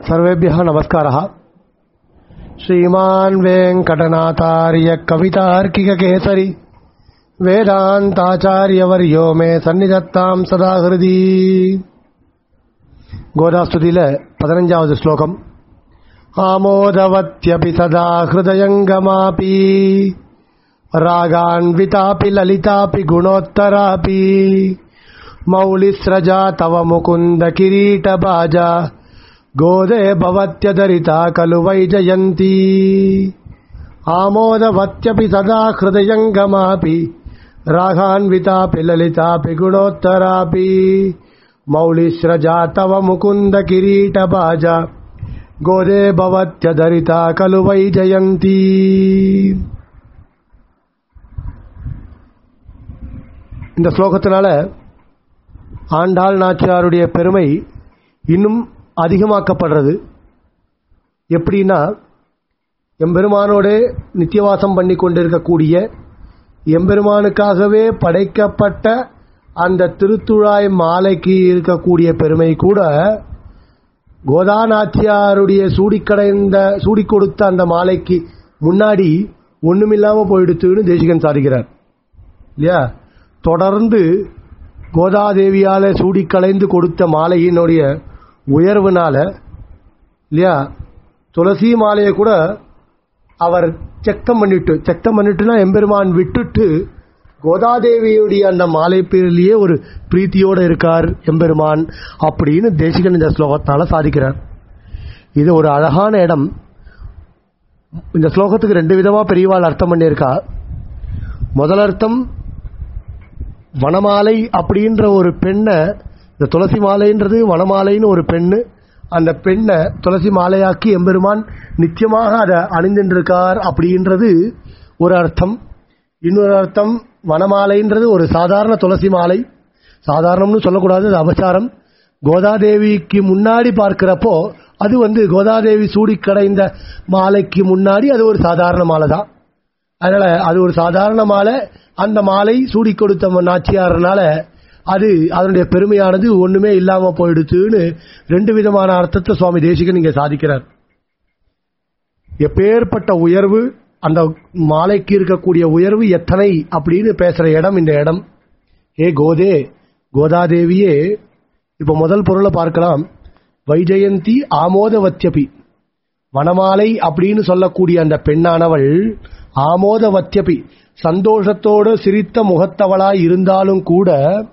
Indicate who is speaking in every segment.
Speaker 1: सर्वेभ्यः नमस्कारः श्रीमान् वेङ्कटनाथार्य कवितार्किककेसरि वेदान्ताचार्यवर्यो मे சந்நிதத்தாம் சதா ஹிருதி கோதாஸ்துதியில பதினஞ்சாவது ஸ்லோகம் ஆமோதவத்யபி சதா ஹிருதயங்கமாபி ராகான்விதாபி லலிதாபி குணோத்தராபி मौलिस्रजा तव मुकुन्द किरीटबाजा गोदे भवत्यदरिता खलु वै जयन्ती आमोदवत्यपि सदा हृदयङ्गमापि रागान्वितापि ललितापि गुणोत्तरापि मौलिस्रजा तव मुकुन्द किरीटबाजा गोदे भवत्यदरिता खलु वै जयन्ती இந்த ஸ்லோகத்தினால ஆண்டாள் நாச்சியாருடைய பெருமை இன்னும் அதிகமாக்கப்படுறது எப்படின்னா எம்பெருமானோடு நித்தியவாசம் பண்ணி கொண்டிருக்கக்கூடிய எம்பெருமானுக்காகவே படைக்கப்பட்ட அந்த திருத்துழாய் மாலைக்கு இருக்கக்கூடிய பெருமை கூட கோதா நாச்சியாருடைய சூடிக்கடைந்த சூடி கொடுத்த அந்த மாலைக்கு முன்னாடி ஒண்ணுமில்லாம போயிடுத்துன்னு தேசிகன் சாதிக்கிறார் இல்லையா தொடர்ந்து கோதாதேவியால சூடி கலைந்து கொடுத்த மாலையினுடைய உயர்வுனால இல்லையா துளசி மாலையை கூட அவர் செக்தம் பண்ணிட்டு செக்தம் பண்ணிட்டுனா எம்பெருமான் விட்டுட்டு கோதாதேவியுடைய அந்த மாலை பேரிலேயே ஒரு பிரீத்தியோட இருக்கார் எம்பெருமான் அப்படின்னு தேசிகன் இந்த ஸ்லோகத்தால சாதிக்கிறார் இது ஒரு அழகான இடம் இந்த ஸ்லோகத்துக்கு ரெண்டு விதமா பெரியவாள் அர்த்தம் பண்ணியிருக்கா முதல் அர்த்தம் வனமாலை அப்படின்ற ஒரு பெண்ணை இந்த துளசி மாலைன்றது வனமாலைன்னு ஒரு பெண்ணு அந்த பெண்ணை துளசி மாலையாக்கி எம்பெருமான் நிச்சயமாக அதை அணிந்துருக்கார் அப்படின்றது ஒரு அர்த்தம் இன்னொரு அர்த்தம் வனமாலைன்றது ஒரு சாதாரண துளசி மாலை சாதாரணம்னு சொல்லக்கூடாது அது அபச்சாரம் கோதாதேவிக்கு முன்னாடி பார்க்கிறப்போ அது வந்து கோதாதேவி சூடி கடைந்த மாலைக்கு முன்னாடி அது ஒரு சாதாரண மாலை தான் அதனால அது ஒரு சாதாரண மாலை அந்த மாலை சூடி கொடுத்த நாச்சியாரனால அது அதனுடைய பெருமையானது ஒண்ணுமே இல்லாம போயிடுச்சுன்னு ரெண்டு விதமான அர்த்தத்தை சுவாமி தேசிகன் இங்க சாதிக்கிறார் எப்பேற்பட்ட உயர்வு அந்த மாலைக்கு இருக்கக்கூடிய உயர்வு எத்தனை அப்படின்னு பேசுற இடம் இந்த இடம் ஏ கோதே கோதாதேவியே இப்ப முதல் பொருளை பார்க்கலாம் வைஜெயந்தி ஆமோதவத்யபி வனமாலை அப்படின்னு சொல்லக்கூடிய அந்த பெண்ணானவள் ஆமோதவத்யபி சந்தோஷத்தோடு சிரித்த முகத்தவளாய் இருந்தாலும் கூட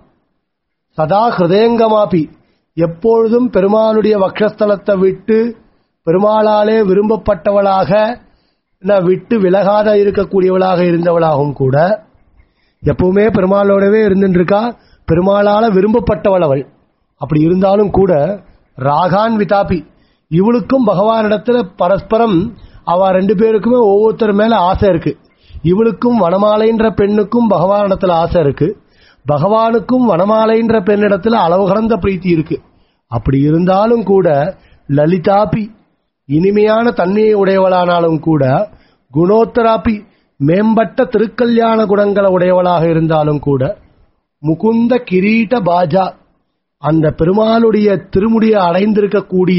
Speaker 1: சதா ஹிருதயங்கமாபி எப்பொழுதும் பெருமாளுடைய வக்ஷஸ்தலத்தை விட்டு பெருமாளாலே விரும்பப்பட்டவளாக விட்டு விலகாத இருக்கக்கூடியவளாக இருந்தவளாகவும் கூட எப்பவுமே பெருமாளோடவே இருந்துருக்கா பெருமாளால விரும்பப்பட்டவள் அவள் அப்படி இருந்தாலும் கூட ராகான் விதாபி இவளுக்கும் பகவானிடத்துல பரஸ்பரம் அவ ரெண்டு பேருக்குமே ஒவ்வொருத்தர் மேல ஆசை இருக்கு இவளுக்கும் வனமாலைன்ற பெண்ணுக்கும் பகவானிடத்துல ஆசை இருக்கு பகவானுக்கும் வனமாலைன்ற பெண்ணிடத்துல அளவு கடந்த பிரீத்தி இருக்கு அப்படி இருந்தாலும் கூட லலிதாபி இனிமையான தன்மையை உடையவளானாலும் கூட குணோத்தராபி மேம்பட்ட திருக்கல்யாண குணங்களை உடையவளாக இருந்தாலும் கூட முகுந்த கிரீட பாஜா அந்த பெருமாளுடைய திருமுடியை அடைந்திருக்கக்கூடிய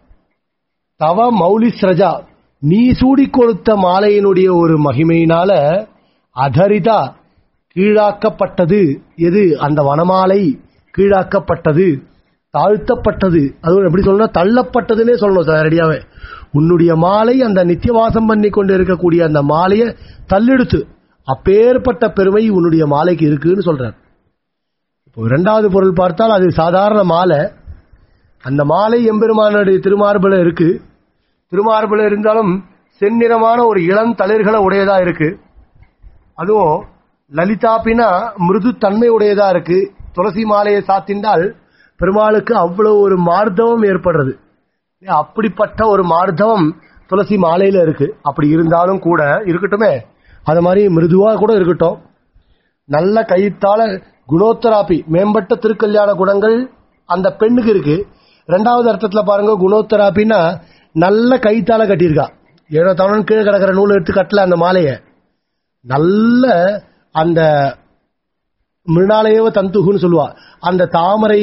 Speaker 1: தவ மௌலி ஸ்ரஜா நீ சூடி கொடுத்த மாலையினுடைய ஒரு மகிமையினால அதரிதா கீழாக்கப்பட்டது எது அந்த வனமாலை கீழாக்கப்பட்டது தாழ்த்தப்பட்டது அது எப்படி சொல்லணும் தள்ளப்பட்டதுன்னே சொல்லணும் சார் ரெடியாவே உன்னுடைய மாலை அந்த நித்தியவாசம் பண்ணி கொண்டு இருக்கக்கூடிய அந்த மாலையை தள்ளெடுத்து அப்பேற்பட்ட பெருமை உன்னுடைய மாலைக்கு இருக்குன்னு சொல்றார் இப்போ இரண்டாவது பொருள் பார்த்தால் அது சாதாரண மாலை அந்த மாலை எம்பெருமானுடைய திருமார்புல இருக்கு திருமார்புல இருந்தாலும் செந்நிறமான ஒரு இளம் தளிர்களை உடையதா இருக்கு அதுவும் லலிதாப்பினா மிருது தன்மை உடையதா இருக்கு துளசி மாலையை சாத்திண்டால் பெருமாளுக்கு அவ்வளவு ஒரு மார்தவம் ஏற்படுறது அப்படிப்பட்ட ஒரு மார்தவம் துளசி மாலையில இருக்கு அப்படி இருந்தாலும் கூட இருக்கட்டுமே அது மாதிரி மிருதுவா கூட இருக்கட்டும் நல்ல கைத்தால குணோத்தராபி மேம்பட்ட திருக்கல்யாண குணங்கள் அந்த பெண்ணுக்கு இருக்கு ரெண்டாவது அர்த்தத்துல பாருங்க குணோத்தராபின்னா நல்ல கைத்தால கட்டியிருக்கா ஏழோ தவணன் கீழே கிடக்கிற நூல் எடுத்து கட்டல அந்த மாலைய நல்ல அந்த மிருணாலயவ தந்துகுன்னு சொல்லுவா அந்த தாமரை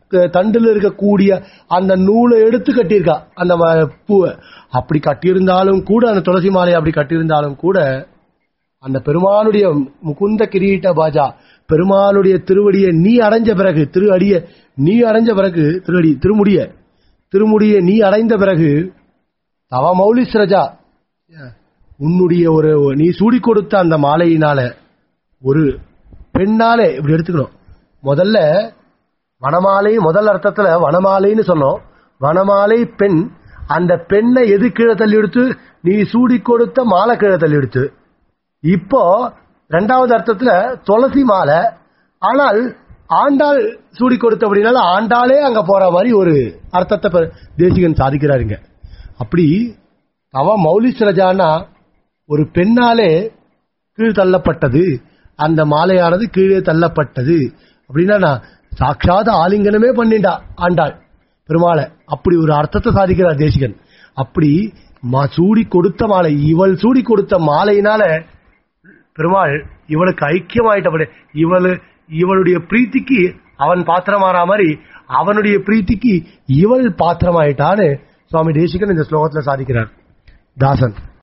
Speaker 1: க- தண்டுல இருக்கக்கூடிய அந்த நூலை எடுத்து கட்டியிருக்கா அந்த ம- பூவை அப்படி கட்டியிருந்தாலும் கூட அந்த துளசி மாலையை அப்படி கட்டியிருந்தாலும் கூட அந்த பெருமாளுடைய முகுந்த கிரீட்ட பாஜா பெருமாளுடைய திருவடியை நீ அடைஞ்ச பிறகு திரு அடிய நீ அடைஞ்ச பிறகு திருவடி திருமுடிய திருமுடிய நீ அடைந்த பிறகு தவ மௌலிஸ்ரஜா உன்னுடைய ஒரு நீ சூடி கொடுத்த அந்த மாலையினால ஒரு பெண்ணாலே இப்படி எடுத்துக்கணும் முதல்ல வனமாலை முதல் அர்த்தத்துல வனமாலைன்னு சொன்னோம் வனமாலை பெண் அந்த பெண்ணை எது கீழே தள்ளி எடுத்து நீ சூடி கொடுத்த மாலை கீழே தள்ளி எடுத்து இப்போ ரெண்டாவது அர்த்தத்துல துளசி மாலை ஆனால் ஆண்டாள் சூடி கொடுத்த அப்படின்னால ஆண்டாளே அங்க போற மாதிரி ஒரு அர்த்தத்தை பெ- தேசிகன் சாதிக்கிறாருங்க அப்படி தவ மௌலிஸ்ரஜானா ஒரு பெண்ணாலே கீழ் தள்ளப்பட்டது அந்த மாலையானது கீழே தள்ளப்பட்டது அப்படின்னா நான் சாட்சாத ஆலிங்கனமே பண்ணிண்டா ஆண்டாள் பெருமாளை அப்படி ஒரு அர்த்தத்தை சாதிக்கிறார் தேசிகன் அப்படி மா- சூடி கொடுத்த மாலை இவள் சூடி கொடுத்த மாலையினால பெருமாள் இவளுக்கு ஐக்கியமாயிட்டபடி இவளு இவளுடைய பிரீத்திக்கு அவன் பாத்திரமாறா மாதிரி அவனுடைய பிரீத்திக்கு இவள் பாத்திரமாயிட்டான்னு சுவாமி தேசிகன் இந்த ஸ்லோகத்துல சாதிக்கிறார் தாசன்